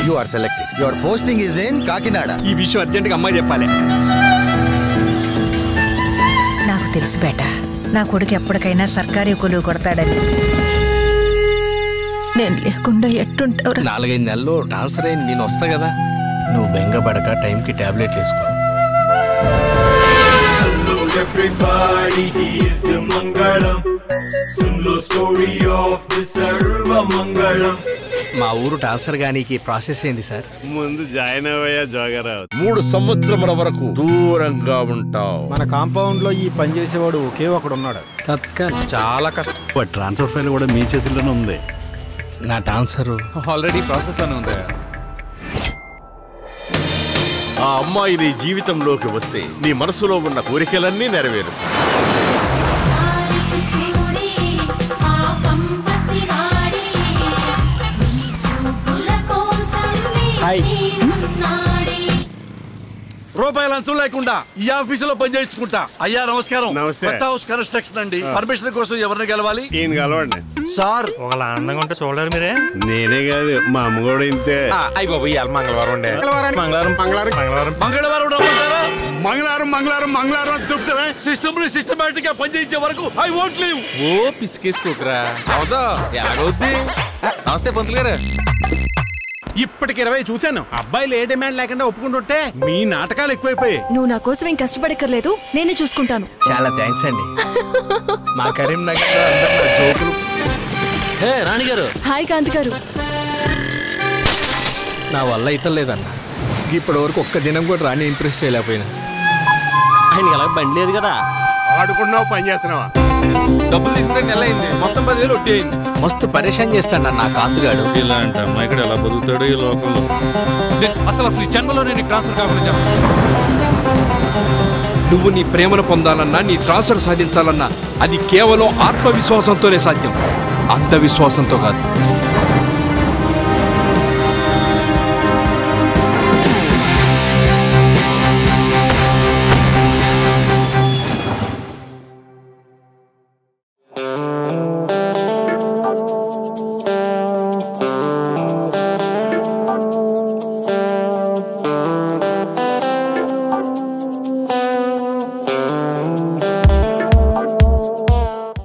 You are selected your posting is in Kakinada ఈ విషయం అర్జెంట్గా అమ్మాయి చెప్పాలి నాకు తెలుసు బేట నా కొడుకు ఎప్పటికైనా సర్కారీ కొలువు కొడతాడని నేను లేకుండా ఎట్టుంటావురా నాలుగైదు నెలల్లో ట్రాన్స్ఫర్ అయింది నేను వస్తా కదా నువ్వు బెంగపడక టైంకి టాబ్లెట్లు వేసుకో Hello everybody, he is the Mangalam. Soon low story of the Sarva Mangalam. మా ఊరు ట్రాన్స్ఫర్ గానీకి ప్రాసెస్ ఏంది సార్ ముందు జాయిన్ అవ్వయా జోగారావు మూడు సంవత్సరముల వరకు దూరంగా ఉంటావు మన కాంపౌండ్ లో ఈ పని చేసేవాడు ఒకే ఒకడు ఉన్నాడు తత్కాల్ చాలా కష్టం ట్రాన్స్ఫర్ ఫైల్ కూడా మీ చేతుల్లోనే ఉంది నా ట్రాన్స్ఫర్ ఆల్రెడీ ప్రాసెస్ లోనే ఉంది ఆ అమ్మాయి నీ జీవితంలోకి వస్తే నీ మనసులో ఉన్న కోరికలన్నీ నెరవేరు సారికి చూడి పాపం పసివాడి నీ చూపుల కోసం వేచి ఉన్నాడే రూపాయలు అంచు లేకుండా ఈ ఆఫీసులో పనిచేయించుకుంటా అయ్యా నమస్కారం నమస్తే. కొత్త హౌస్ కన్స్ట్రక్షన్ అండి పర్మిషన్ కోసం ఎవరిని గెలవాలి ఈయన కలవండి సార్ ఒకలా అందంగా ఉంటే చూడలేరు మీరే నేనే కాదు మా అమ్మ కూడా ఇంతే అయ్యి బాబు ఇవాళ మంగళవారం ఉండే మంగళవారం మంగళవారం మంగళవారం మంగళవారం రమ్మంటారా మంగళవారం మంగళవారం మంగళవారం చెప్తావే సిస్టమ్ ని సిస్టమేటిక్ గా పనిచేయించే వరకు ఐ వోంట్ లీవ్ ఓ పిసికేసుకోకరా అవుదా ఎలాగవుద్ది నమస్తే పంతులు గారు ఇప్పటికి ఇరవై చూశాను అబ్బాయిలు ఏ డిమాండ్ లేకుండా ఒప్పుకుంటుంటే మీ నాటకాలు ఎక్కువైపోయాయి నువ్వు నా కోసం ఏం కష్టపడక్కర్లేదు నేనే చూసుకుంటాను చాలా థ్యాంక్స్ అండి మా కరీంనగర్ లో అందరు నా జోకులు హే రాణిగారు హాయ్ కాంతి గారు నా వల్ల అయితే లేదన్న ఇప్పటి వరకు ఒక్క దినం కూడా రాణి ఇంప్రెస్ చేయలేకపోయినా ఆయన ఎలా బండి లేదు కదా ఆడుకున్నావు పని చేస్తున్నావా డబ్బులు తీసుకునే నెల అయింది మొత్తం పదివేలు వడ్డీ అయింది మస్తు పరేషాన్ చేస్తాడు నా కాతుగాడు ఇలాంటి అమ్మాయి ఇక్కడ ఎలా బతుకుతాడు ఈ లోకంలో అసలు అసలు ఈ జన్మలో నేను ట్రాన్స్ఫర్ కాకుండా చెప్పను. నువ్వు నీ ప్రేమను పొందాలన్నా నీ ట్రాన్స్ఫర్ సాధించాలన్నా అది కేవలం ఆత్మవిశ్వాసంతోనే సాధ్యం అంధవిశ్వాసంతో కాదు